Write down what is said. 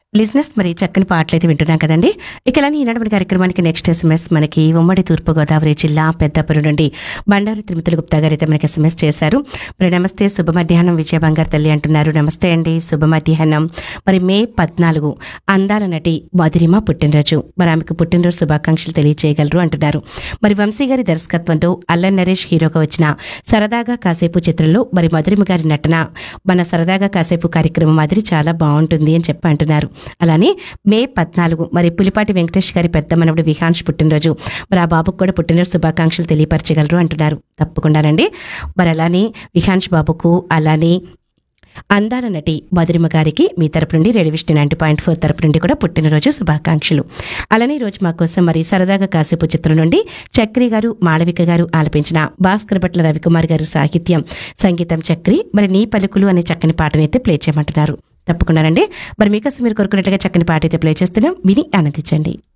లిజినెస్ మరి చక్కని పాటలు అయితే వింటున్నాం కదండి ఇక ఇలా ఈనాడు మన కార్యక్రమానికి నెక్స్ట్ ఎస్ఎంఎస్ మనకి ఉమ్మడి తూర్పుగోదావరి జిల్లా పెద్దపురం నుండి బండారు తిరుమతుల గుప్తా గారు అయితే మనకి ఎస్ఎంఎస్ చేశారు మరి నమస్తే శుభ మధ్యాహ్నం విజయ బంగారు తల్లి అంటున్నారు నమస్తే అండి శుభ మధ్యాహ్నం మరి మే పద్నాలుగు అందాల నటి మధురిమ పుట్టినరోజు మరి ఆమెకు పుట్టినరోజు శుభాకాంక్షలు తెలియజేయగలరు అంటున్నారు మరి వంశీ గారి దర్శకత్వంలో అల్లన్ నరేష్ హీరోగా వచ్చిన సరదాగా కాసేపు చిత్రంలో మరి మధురిమ గారి నటన మన సరదాగా కాసేపు కార్యక్రమం మాదిరి చాలా బాగుంటుంది అని చెప్పి అంటున్నారు అలానే మే పద్నాలుగు మరి పులిపాటి వెంకటేష్ గారి పెద్ద మనవడు విహాన్స్ పుట్టినరోజు మరి ఆ బాబుకు కూడా పుట్టినరోజు శుభాకాంక్షలు తెలియపరచగలరు అంటున్నారు తప్పకుండానండి మరి అలానే విహాన్స్ బాబుకు అలానే అందాల నటి మధురిమ గారికి మీ తరపు నుండి రెడివిషన్ నైన్టీ పాయింట్ ఫోర్ తరపు నుండి కూడా పుట్టినరోజు శుభాకాంక్షలు అలానే ఈ రోజు మా కోసం మరి సరదాగా కాసేపు చిత్రం నుండి చక్రి గారు మాళవిక గారు ఆలపించిన భాస్కర్ భట్ల రవికుమార్ గారు సాహిత్యం సంగీతం చక్రి మరి నీ పలుకులు అనే చక్కని పాటనైతే ప్లే చేయమంటున్నారు తప్పకుండానండి మరి మీకోసం మీరు కోరుకున్నట్లుగా చక్కని పాట అయితే ప్లే చేస్తున్నాం విని ఆనందించండి